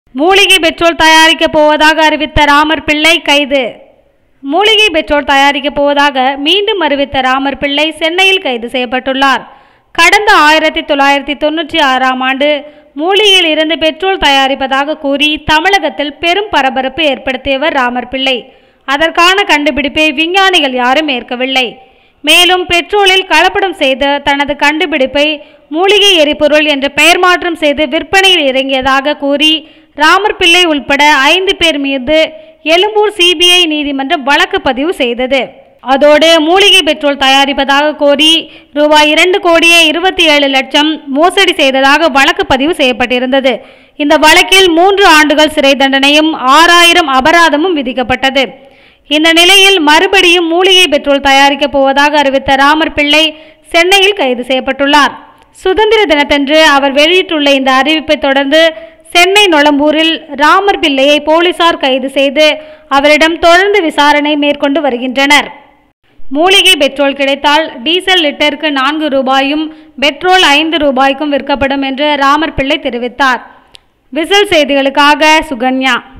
மூலிகை பெட்ரோல் தயாரிக்கப் போவதாக அறிவித்த ராமர் பிள்ளை கைது மூலிகை பெட்ரோல் தயாரிக்கப் போவதாக மீண்டும் அறிவித்த ராமர் பிள்ளை சென்னையில் கைது செய்யப்பட்டுள்ளார் கடந்த ஆயிரத்தி தொள்ளாயிரத்தி தொண்ணூற்றி ஆறாம் ஆண்டு மூலிகையில் இருந்து பெட்ரோல் தயாரிப்பதாக கூறி தமிழகத்தில் பெரும் பரபரப்பு ஏற்படுத்தியவர் ராமர் பிள்ளை அதற்கான கண்டுபிடிப்பை விஞ்ஞானிகள் யாரும் ஏற்கவில்லை மேலும் பெட்ரோலில் கலப்படம் செய்து தனது கண்டுபிடிப்பை மூலிகை எரிபொருள் என்ற பெயர் மாற்றம் செய்து விற்பனையில் இறங்கியதாக கூறி ராமர் பிள்ளை உள்பட ஐந்து பேர் மீது எழும்பூர் சிபிஐ நீதிமன்றம் வழக்கு பதிவு செய்தது அதோடு மூலிகை பெட்ரோல் தயாரிப்பதாக கோரி ரூபாய் இரண்டு கோடியே இருபத்தி ஏழு லட்சம் மோசடி செய்ததாக வழக்கு பதிவு செய்யப்பட்டிருந்தது இந்த வழக்கில் மூன்று ஆண்டுகள் சிறை தண்டனையும் ஆறாயிரம் அபராதமும் விதிக்கப்பட்டது இந்த நிலையில் மறுபடியும் மூலிகை பெட்ரோல் தயாரிக்கப் போவதாக அறிவித்த ராமர் பிள்ளை சென்னையில் கைது செய்யப்பட்டுள்ளார் சுதந்திர தினத்தன்று அவர் வெளியிட்டுள்ள இந்த அறிவிப்பை தொடர்ந்து சென்னை நொளம்பூரில் ராமர் பிள்ளையை போலீசார் கைது செய்து அவரிடம் தொடர்ந்து விசாரணை மேற்கொண்டு வருகின்றனர் மூலிகை பெட்ரோல் கிடைத்தால் டீசல் லிட்டருக்கு நான்கு ரூபாயும் பெட்ரோல் ஐந்து ரூபாய்க்கும் விற்கப்படும் என்று ராமர் பிள்ளை தெரிவித்தார் விசில் செய்திகளுக்காக சுகன்யா